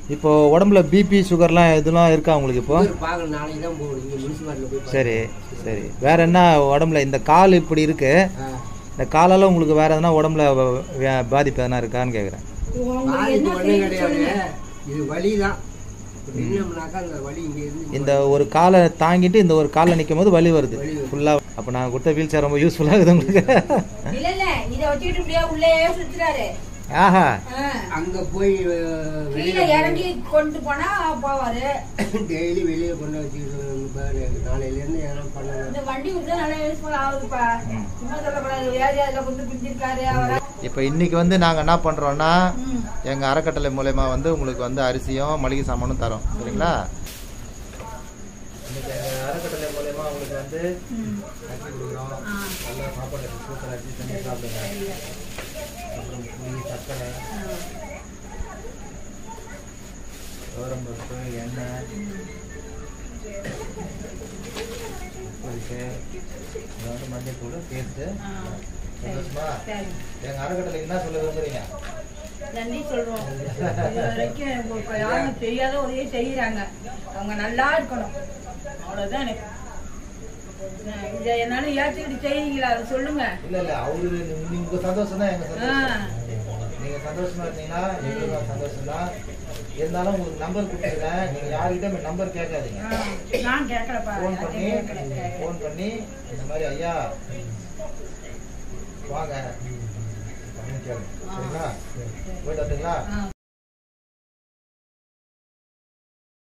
இப்போ உடம்புல பிபி சுகர்லாம் இதெல்லாம் இருக்கா உங்களுக்கு இப்போ சுகர் பார்க்கணும் நாளைக்கு தான் போகணும் இங்கே முனிசிபாலிட்டியில் போய் சரி சரி வேற என்ன உடம்புல இந்த கால் இப்படி இருக்கு ஆ. இந்த காலால உங்களுக்கு வேற எதனா உடம்புல வ- வே- பாதிப்பு எதனா இருக்கான்னு கேட்குறேன் உங்களுக்கு பாதிப்பு என்ன ஒன்றும் செய்ய கிடையாது சொல்லுங்க இது வலி தான் நின்னோம்னாக்கா அந்த வலி இங்கே இருந்து இந்த ஒரு காலை தாங்கிட்டு இந்த ஒரு காலில் நிற்கும் போது வலி வருது வலி வருது. ஃபுல்லாக அப்போ நான் கொடுத்த வீல் சேர் ரொம்ப யூஸ்ஃபுல்லாக இருக்குது உங்களுக்கு இல்ல இல்ல இத வச்சுக்கிட்டு இப்படியே உள்ளே சுத்துறாரு ஆஹா ஆ. அங்கே போய் அஹ், கீழே வெளியில இறங்கி கொண்டு போனா போவாரு டெய்லி வெளியே கொண்டு வச்சுக்கிட்டு நாளையிலேருந்து எதனா பண்ணணும் இந்த வண்டி விட்டு நல்லா யூஸ்ஃபுல் ஆகுதுப்பா சும்மா சொல்லக்கூடாது ஏரியாதுல கொண்டு பிடிச்சிருக்காரு அவரை இப்போ இன்னைக்கு வந்து நாங்கள் என்ன பண்ணுறோன்னா ம். எங்கள் அறக்கட்டளை மூலயமா வந்து உங்களுக்கு வந்து அரிசியும் மளிகை சாமானும் தரோம் சரிங்களா இன்னைக்கு எங்கள் அறக்கட்டளை மூலயமா உங்களுக்கு வந்து ம். அரிசி கொடுக்குறோம் ஆ. நல்லா சாப்பாடு சூப்பர் அரிசி செஞ்சு சாப்பிடுங்க சரிங்க. அப்புறம் புளி சர்க்கரை ஆ. துவரம் பருப்பு எண்ணெய் உப்பு இருக்கு இது வந்து மஞ்சள் தூள் பேஸ்ட்டு ஆ. சந்தோஷமா சரி எங்கள் அறக்கட்டளைக்கு என்ன சொல்ல விரும்புறீங்க நன்றி சொல்றோம் இது வரைக்கும் உங்களுக்கு யாரும் தெரியாத உதவி செய்யறாங்க அவங்க நல்லா இருக்கணும் அவ்வளவுதான் எனக்கு நான் இதை என்னால ஏற்றுக்கிட்டு செய்யறீங்களா அதை சொல்லுங்க இல்ல இல்ல அவரு நீங்க சந்தோஷம் தான் எங்க ஆ. சந்தோஷம் நீங்க சந்தோஷமா இருந்தீங்கன்னா எங்களுக்கு சந்தோஷம் தான் இருந்தாலும் உங்களுக்கு நம்பர் கொடுத்துருக்கேன் நீங்க யார்கிட்ட நம்பர் கேட்காதீங்க ஆ, நான் கேட்கலப்பா ஃபோன் பண்ணி யார்கிட்டயும் கேட்கல, கேட்கல. ஃபோன் பண்ணி இந்த மாதிரி ஐயா வாங்க அப்படின்னு கேளுங்க. சரிங்களா போயிட்டு வரட்டுங்களா ஆ